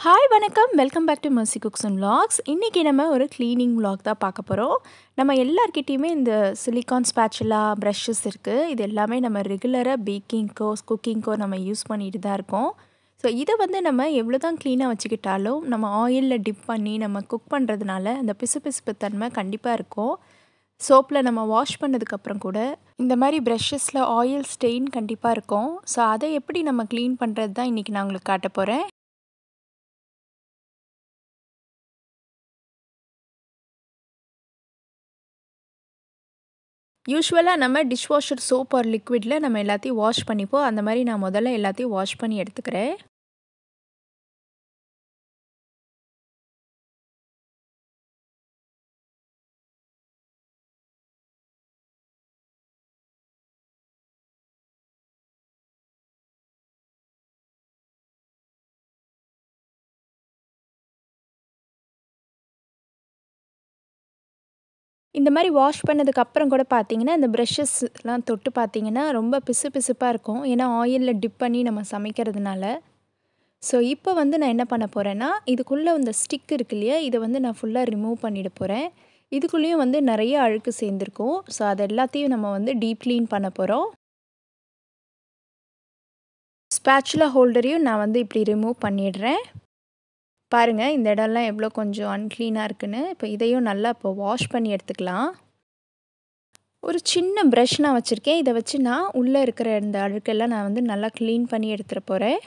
hi வணக்கம் welcome back to Mercy cooks and vlogs இன்றைக்கி நம்ம ஒரு க்ளீனிங் vlog தான் பார்க்க போகிறோம் நம்ம எல்லார்கிட்டேயுமே இந்த சிலிகான் ஸ்பேச்சுலா ப்ரஷஸ் இருக்குது இது எல்லாமே நம்ம ரெகுலராக பேக்கிங்க்கோ குக்கிங்க்கோ நம்ம யூஸ் பண்ணிட்டு தான் இருக்கோம் ஸோ இதை வந்து நம்ம எவ்வளோ தான் க்ளீனாக வச்சுக்கிட்டாலும் நம்ம ஆயிலில் டிப் பண்ணி நம்ம குக் பண்ணுறதுனால அந்த பிசுபிசுப்பு தன்மை கண்டிப்பாக இருக்கும் சோப்பில் நம்ம வாஷ் பண்ணதுக்கப்புறம் கூட இந்த மாதிரி ப்ரஷஸில் ஆயில் ஸ்டெயின் கண்டிப்பாக இருக்கும் ஸோ அதை எப்படி நம்ம க்ளீன் பண்ணுறது தான் இன்றைக்கி நான் உங்களுக்கு காட்ட போகிறேன் யூஸ்வலாக நம்ம டிஷ்வாஷர் சோப் ஆர் லிக்விடில் நம்ம எல்லாத்தையும் வாஷ் பண்ணிப்போம் அந்த மாதிரி நான் முதல்ல எல்லாத்தையும் வாஷ் பண்ணி எடுத்துக்கிறேன் இந்த மாதிரி வாஷ் பண்ணதுக்கு அப்புறம் கூட பார்த்தீங்கன்னா இந்த ப்ரஷஸ்லாம் தொட்டு பார்த்தீங்கன்னா ரொம்ப பிசு பிசுப்பாக இருக்கும் ஏன்னா ஆயிலில் டிப் பண்ணி நம்ம சமைக்கிறதுனால ஸோ இப்போ வந்து நான் என்ன பண்ண போகிறேன்னா இதுக்குள்ளே இந்த ஸ்டிக் இருக்கு இல்லையா இதை வந்து நான் ஃபுல்லாக ரிமூவ் பண்ணிட போகிறேன் இதுக்குள்ளேயும் வந்து நிறைய அழுக்கு சேர்ந்துருக்கும் ஸோ அது எல்லாத்தையும் நம்ம வந்து டீப் க்ளீன் பண்ண போகிறோம் ஸ்பேச்சுலா ஹோல்டரையும் நான் வந்து இப்படி ரிமூவ் பண்ணிடுறேன் பாருங்கள் இந்த இடம்லாம் எவ்வளோ கொஞ்சம் அன்க்ளீனாக இருக்குன்னு இப்போ இதையும் நல்லா இப்போ வாஷ் பண்ணி எடுத்துக்கலாம் ஒரு சின்ன ப்ரஷ் நான் வச்சுருக்கேன் இதை வச்சு நான் உள்ளே இருக்கிற இந்த அழுக்கெல்லாம் நான் வந்து நல்லா க்ளீன் பண்ணி எடுத்துகிட்டு போகிறேன்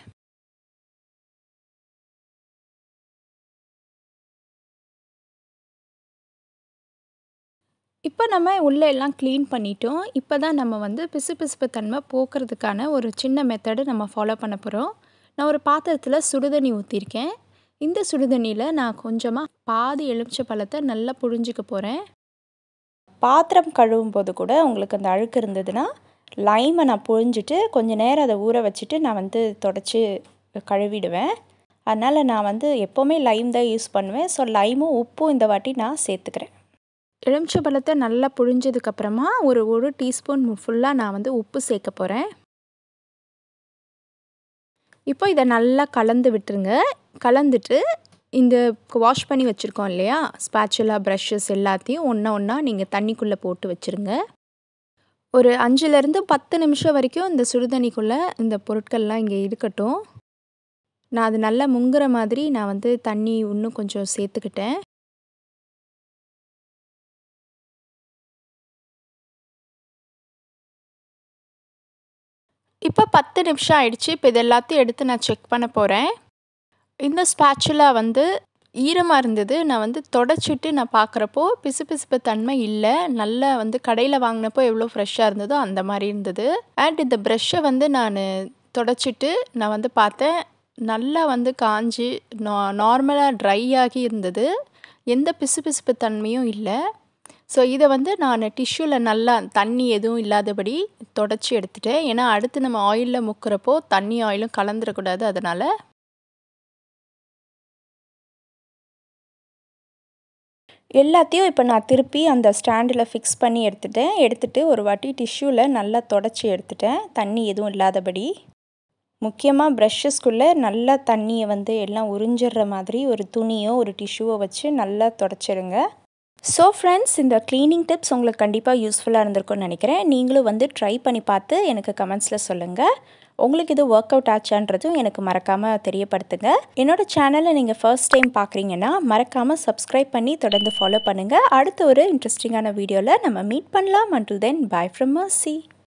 இப்போ நம்ம உள்ளே எல்லாம் க்ளீன் பண்ணிட்டோம் இப்போ தான் நம்ம வந்து பிசு பிசுப்பு தன்மை போக்குறதுக்கான ஒரு சின்ன மெத்தடு நம்ம ஃபாலோ பண்ண போகிறோம் நான் ஒரு பாத்திரத்தில் சுடுதண்ணி ஊற்றிருக்கேன் இந்த சுடுதண்ணியில் நான் கொஞ்சமாக பாதி எலுமிச்சை பழத்தை நல்லா புழிஞ்சிக்க போகிறேன் பாத்திரம் கழுவும் போது கூட உங்களுக்கு அந்த அழுக்கு இருந்ததுன்னா லைமை நான் புழிஞ்சிட்டு கொஞ்சம் நேரம் அதை ஊற வச்சுட்டு நான் வந்து தொடச்சி கழுவிடுவேன் அதனால் நான் வந்து எப்போவுமே லைம் தான் யூஸ் பண்ணுவேன் ஸோ லைமும் உப்பும் இந்த வாட்டி நான் சேர்த்துக்கிறேன் எலுமிச்சை பழத்தை நல்லா புழிஞ்சதுக்கப்புறமா ஒரு ஒரு டீஸ்பூன் ஃபுல்லாக நான் வந்து உப்பு சேர்க்க போகிறேன் இப்போ இதை நல்லா கலந்து விட்டுருங்க கலந்துட்டு இந்த வாஷ் பண்ணி வச்சுருக்கோம் இல்லையா ஸ்பேச்சுலா ப்ரஷஸ் எல்லாத்தையும் ஒன்றா ஒன்றா நீங்கள் தண்ணிக்குள்ளே போட்டு வச்சுருங்க ஒரு அஞ்சுலேருந்து பத்து நிமிஷம் வரைக்கும் இந்த சுடுதண்ணிக்குள்ளே இந்த பொருட்கள்லாம் இங்கே இருக்கட்டும் நான் அது நல்லா முங்குற மாதிரி நான் வந்து தண்ணி இன்னும் கொஞ்சம் சேர்த்துக்கிட்டேன் இப்போ பத்து நிமிஷம் ஆயிடுச்சு இப்போ இது எல்லாத்தையும் எடுத்து நான் செக் பண்ண போகிறேன் இந்த ஸ்பேச்சுலா வந்து ஈரமாக இருந்தது நான் வந்து தொடச்சிட்டு நான் பார்க்குறப்போ பிசு பிசுப்பு தன்மை இல்லை நல்லா வந்து கடையில் வாங்கினப்போ எவ்வளோ ஃப்ரெஷ்ஷாக இருந்ததோ அந்த மாதிரி இருந்தது அண்ட் இந்த ப்ரெஷ்ஷை வந்து நான் தொடச்சிட்டு நான் வந்து பார்த்தேன் நல்லா வந்து காஞ்சி நா நார்மலாக ட்ரை ஆகி இருந்தது எந்த பிசு பிசுப்பு தன்மையும் இல்லை ஸோ இதை வந்து நான் டிஷ்யூவில் நல்லா தண்ணி எதுவும் இல்லாதபடி தொடச்சி எடுத்துட்டேன் ஏன்னா அடுத்து நம்ம ஆயிலில் முக்கிறப்போ தண்ணி ஆயிலும் கலந்துடக்கூடாது அதனால் எல்லாத்தையும் இப்போ நான் திருப்பி அந்த ஸ்டாண்டில் ஃபிக்ஸ் பண்ணி எடுத்துட்டேன் எடுத்துகிட்டு ஒரு வாட்டி டிஷ்யூவில் நல்லா தொடச்சி எடுத்துட்டேன் தண்ணி எதுவும் இல்லாதபடி முக்கியமாக ப்ரஷ்ஷஸ்குள்ளே நல்லா தண்ணியை வந்து எல்லாம் உறிஞ்சிடுற மாதிரி ஒரு துணியோ ஒரு டிஷ்யூவோ வச்சு நல்லா தொடச்சிடுங்க ஸோ ஃப்ரெண்ட்ஸ் இந்த க்ளீனிங் டிப்ஸ் உங்களுக்கு கண்டிப்பாக யூஸ்ஃபுல்லாக இருந்திருக்கும்னு நினைக்கிறேன் நீங்களும் வந்து ட்ரை பண்ணி பார்த்து எனக்கு கமெண்ட்ஸில் சொல்லுங்கள் உங்களுக்கு இது ஒர்க் அவுட் ஆச்சான்றதும் எனக்கு மறக்காமல் தெரியப்படுத்துங்க என்னோட சேனலை நீங்கள் ஃபர்ஸ்ட் டைம் பார்க்குறீங்கன்னா மறக்காமல் சப்ஸ்கிரைப் பண்ணி தொடர்ந்து ஃபாலோ பண்ணுங்கள் அடுத்த ஒரு இன்ட்ரெஸ்டிங்கான வீடியோவில் நம்ம மீட் பண்ணலாம் until then bye from mercy